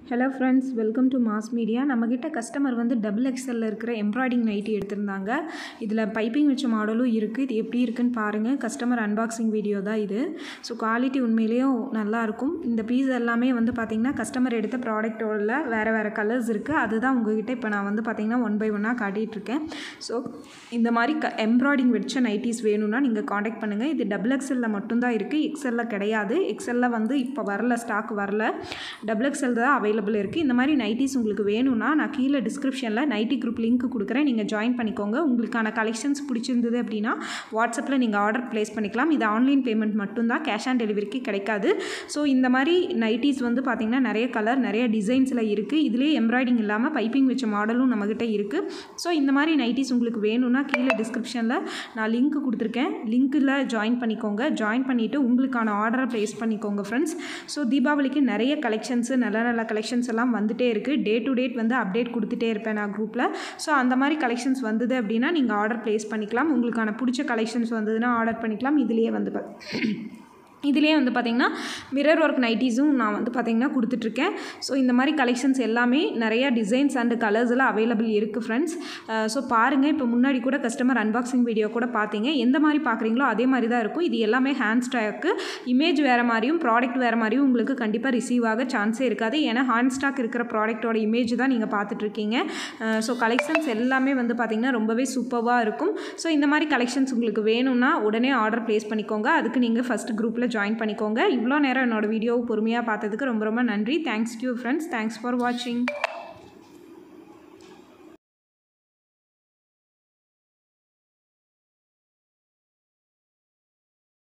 hello friends welcome to mass media நம்மக்கிட்ட customer வந்து double எக்ஸலில் இருக்கிற எம்ப்ராய்டிங் நைட்டி எடுத்திருந்தாங்க இதில் பைப்பிங் வச்ச மாடலும் இருக்குது இது எப்படி இருக்குன்னு பாருங்கள் கஸ்டமர் அன்பாக்சிங் வீடியோ தான் இது ஸோ குவாலிட்டி உண்மையிலேயும் நல்லாயிருக்கும் இந்த பீஸ் எல்லாமே வந்து பார்த்திங்கன்னா கஸ்டமர் எடுத்த ப்ராடக்ட்டோட வேறு வேறு கலர்ஸ் இருக்குது அதுதான் உங்ககிட்ட இப்போ நான் வந்து பார்த்திங்கன்னா ஒன் பை ஒன்னாக காட்டிகிட்ருக்கேன் ஸோ இந்த மாதிரி க எம்ப்ராய்டிங் வச்ச நைட்டிஸ் வேணும்னா நீங்கள் காண்டாக்ட் பண்ணுங்கள் இது டபுள் எக்ஸலில் மட்டும்தான் இருக்குது எக்ஸலில் கிடையாது எக்ஸலில் வந்து இப்போ வரல ஸ்டாக் வரல டபுள் எக்ஸல் தான் அவைலபிள் இருக்குது இந்த மாதிரி நைட்டிஸ் உங்களுக்கு வேணும்னா நான் கீழே டிஸ்கிரிப்ஷனில் நைட்டி குரூப் லிங்க் கொடுக்குறேன் நீங்கள் ஜாயின் பண்ணிக்கோங்க உங்களுக்கான கலெக்ஷன்ஸ் பிடிச்சிருந்தது அப்படின்னா வாட்ஸ்அப்பில் நீங்கள் ஆர்டர் ப்ளேஸ் பண்ணிக்கலாம் இது ஆன்லைன் பேமெண்ட் மட்டும்தான் கேஷ் ஆன் டெலிவரிக்கு கிடைக்காது ஸோ இந்த மாதிரி நைட்டிஸ் வந்து பார்த்திங்கன்னா நிறைய கலர் நிறைய டிசைன்ஸில் இருக்குது இதுலேயே எம்ப்ராய்டிங் இல்லாமல் பைப்பிங் வச்ச மாடலும் நம்மக்கிட்ட இருக்குது ஸோ இந்த மாதிரி நைட்டிஸ் உங்களுக்கு வேணும்னா கீழே டிஸ்கிரிப்ஷனில் நான் லிங்க் கொடுத்துருக்கேன் லிங்க்கில் ஜாயின் பண்ணிக்கோங்க ஜாயின் பண்ணிவிட்டு உங்களுக்கான ஆர்டரை ப்ளேஸ் பண்ணிக்கோங்க ஃப்ரெண்ட்ஸ் ஸோ தீபாவளிக்கு நிறைய கலெக்ஷன்ஸு நல்ல நல்ல கலெக்ஷன்ஸ் எல்லாம் வந்துட்டே இருக்குது டே டு டேட் வந்து அப்டேட் கொடுத்துட்டே இருப்பேன் நான் குரூப்பில் ஸோ அந்த மாதிரி கலெக்ஷன்ஸ் வந்தது அப்படின்னா நீங்கள் ஆர்டர் ப்ளேஸ் பண்ணிக்கலாம் உங்களுக்கான பிடிச்ச கலெக்ஷன்ஸ் வந்ததுன்னா ஆர்டர் பண்ணிக்கலாம் இதுலேயே வந்து பா- இதுலேயே வந்து பார்த்திங்கன்னா மிரர் ஒர்க் நைட்டிஸும் நான் வந்து பார்த்திங்கன்னா கொடுத்துட்ருக்கேன் ஸோ இந்த மாதிரி கலெக்ஷன்ஸ் எல்லாமே நிறையா டிசைன்ஸ் அண்டு கலர்ஸில் அவைலபிள் இருக்குது ஃப்ரெண்ட்ஸ் ஸோ பாருங்கள் இப்போ முன்னாடி கூட கஸ்டமர் அன்பாக்சிங் வீடியோ கூட பார்த்தீங்க எந்த மாதிரி பார்க்குறீங்களோ அதே மாதிரி தான் இருக்கும் இது எல்லாமே ஹேண்ட் ஸ்டாக்கு இமேஜ் வேறு மாதிரியும் ப்ராடக்ட் வேறு மாதிரியும் உங்களுக்கு கண்டிப்பாக ரிசீவ் ஆக சான்ஸே இருக்காது ஏன்னா ஹேண்ட் ஸ்டாக் இருக்கிற ப்ராடக்ட்டோட இமேஜ் தான் நீங்கள் பார்த்துட்ருக்கீங்க ஸோ கலெக்ஷன்ஸ் எல்லாமே வந்து பார்த்திங்கன்னா ரொம்பவே சூப்பராக இருக்கும் ஸோ இந்த மாதிரி கலெக்ஷன்ஸ் உங்களுக்கு வேணும்னா உடனே ஆர்டர் ப்ளேஸ் பண்ணிக்கோங்க அதுக்கு நீங்கள் ஃபஸ்ட் குரூப்பில் ஜாயின் பண்ணிக்கோங்க இவ்வளோ நேரம் என்னோட வீடியோவை பொறுமையாக பார்த்ததுக்கு ரொம்ப ரொம்ப நன்றி thanks you friends thanks for வாட்சிங்